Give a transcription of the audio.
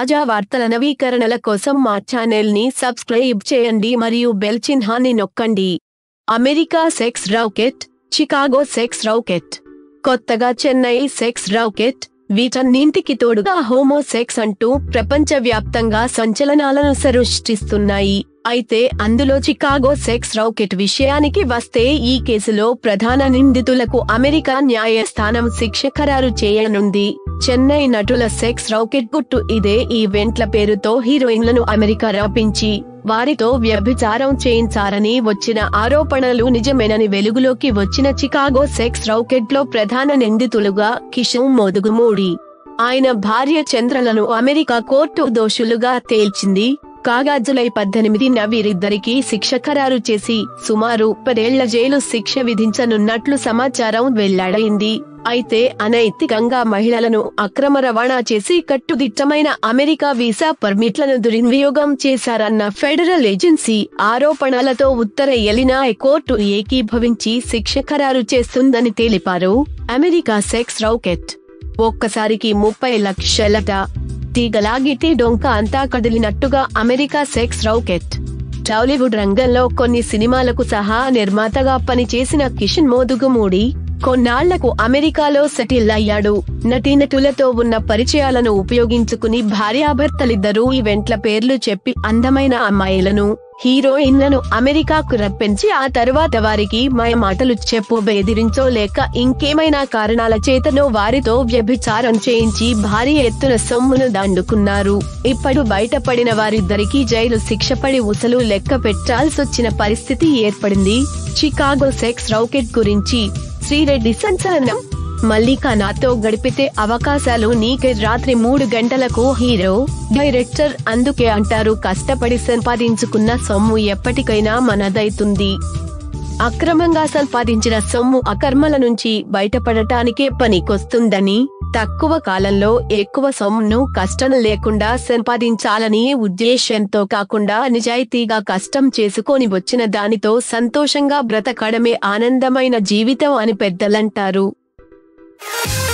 తాజా వార్తల నవీకరణల కోసం మా ఛానల్ని సబ్స్క్రైబ్ చేయండి మరియు బెల్ చిహ్నాన్ని నొక్కండి America sex racket Chicago sex racket కొత్తగా చెన్నై సెక్స్ రాకెట్ వీటన్నింటికి తోడుగా హోమో సెక్స్ అంటూ ప్రపంచవ్యాప్తంగా సంచలనాలను సృష్టిస్తున్నాయి అయితే అందులో చికాగో సెక్స్ రాకెట్ విషయానికి వస్తే ఈ కేసులో ప్రధాన నిందితులకు అమెరికా న్యాయస్థానం శిక్ష ఖరారు చేయనుంది చెన్నై నటుల సెక్స్ రాకెట్ గుట్టు ఇదే ఈవెంట్ల పేరుతో హీరోయిన్లను అమెరికా రప్పించి వారితో వ్యభిచారం చేయించారని వచ్చిన ఆరోపణలు నిజమేనని వెలుగులోకి వచ్చిన చికాగో సెక్స్ రాకెట్ లో ప్రధాన నిందితులుగా కిషోర్ మోదుగుమూడి ఆయన భార్య చంద్రలను అమెరికా కోర్టు దోషులుగా తేల్చింది కాగా జులై పద్దెనిమిదిన వీరిద్దరికీ శిక్ష ఖరారు చేసి సుమారు పదేళ్ల జైలు శిక్ష విధించనున్నట్లు సమాచారం వెల్లడైంది అయితే అనైతికంగా మహిళలను అక్రమ రవాణా చేసి కట్టుదిట్టమైన అమెరికా వీసా పర్మిట్లను దుర్వినియోగం చేశారన్న ఫెడరల్ ఏజెన్సీ ఆరోపణలతో ఉత్తర ఎలినాయ్ కోర్టు ఏకీభవించి శిక్ష ఖరారు చేస్తుందని తెలిపారు అమెరికా సెక్స్ రాకెట్ ఒక్కసారికి ముప్పై లక్షలట తీగలాగితే డొంక అంతా కదిలినట్టుగా అమెరికా సెక్స్ రాకెట్ టాలీవుడ్ రంగంలో కొన్ని సినిమాలకు సహా నిర్మాతగా పనిచేసిన కిషన్ మోదుగుమూడి కొన్నాళ్లకు అమెరికాలో సెటిల్ అయ్యాడు నటీనటులతో ఉన్న పరిచయాలను ఉపయోగించుకుని భార్యాభర్తలిద్దరూ ఈవెంట్ల పేర్లు చెప్పి అందమైన అమ్మాయిలను హీరోయిన్లను అమెరికాకు రప్పించి ఆ తరువాత వారికి మాయ మాటలు చెప్పు బెదిరించో లేక ఇంకేమైనా కారణాల చేతనో వారితో వ్యభిచారం చేయించి భారీ ఎత్తున సొమ్మును దండుకున్నారు ఇప్పుడు బయటపడిన వారిద్దరికీ జైలు శిక్ష పడి ఉసలు లెక్క పెట్టాల్సొచ్చిన పరిస్థితి ఏర్పడింది చికాగో సెక్స్ రాకెట్ గురించి శ్రీరెడ్డి సంచలనం మల్లిక నాతో గడిపితే అవకాశాలు నీకే రాత్రి మూడు గంటలకు హీరో డైరెక్టర్ అందుకే అంటారు కష్టపడి సంపాదించుకున్న సొమ్ము ఎప్పటికైనా మనదైతుంది అక్రమంగా సంపాదించిన సొమ్ము అకర్మల నుంచి బయటపడటానికే పనికొస్తుందని తక్కువ కాలంలో ఎక్కువ సొమ్మును కష్టం లేకుండా సంపాదించాలని ఉద్దేశ్యంతో కాకుండా నిజాయితీగా కష్టం చేసుకొని వచ్చిన దానితో సంతోషంగా బ్రతకడమే ఆనందమైన జీవితం అని పెద్దలంటారు